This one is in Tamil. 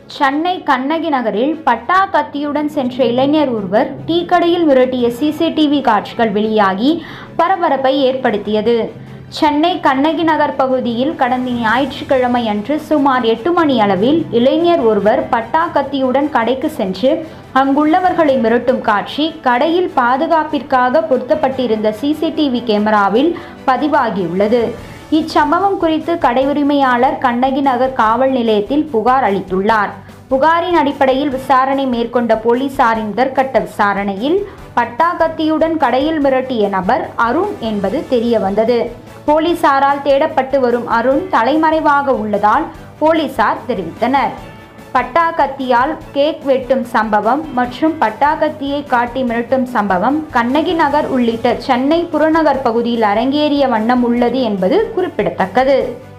சென்னை கண்ணகி நகரில் பட்டா கத்தியுடன் சென்ற இளைஞர் ஒருவர் டீ கடையில் மிரட்டிய சிசிடிவி காட்சிகள் வெளியாகி பரபரப்பை ஏற்படுத்தியது சென்னை கண்ணகி நகர் பகுதியில் கடந்த ஞாயிற்றுக்கிழமை அன்று சுமார் எட்டு மணி அளவில் இளைஞர் ஒருவர் பட்டா கத்தியுடன் கடைக்கு சென்று அங்குள்ளவர்களை மிரட்டும் காட்சி கடையில் பாதுகாப்பிற்காக பொருத்தப்பட்டிருந்த சிசிடிவி கேமராவில் பதிவாகியுள்ளது இச்சம்பவம் குறித்து கடை உரிமையாளர் கண்ணகி நகர் காவல் நிலையத்தில் புகார் அளித்துள்ளார் புகாரின் அடிப்படையில் விசாரணை மேற்கொண்ட போலீசாரின் முதற்கட்ட விசாரணையில் பட்டாக்கத்தியுடன் கடையில் மிரட்டிய நபர் அருண் என்பது தெரிய வந்தது போலீசாரால் தேடப்பட்டு வரும் அருண் தலைமறைவாக உள்ளதால் போலீசார் தெரிவித்தனர் பட்டாக்கத்தியால் கேக் வெட்டும் சம்பவம் மற்றும் பட்டாக்கத்தியை காட்டி மிரட்டும் சம்பவம் கண்ணகி நகர் உள்ளிட்ட சென்னை புறநகர் பகுதியில் அரங்கேறிய வண்ணம் உள்ளது என்பது குறிப்பிடத்தக்கது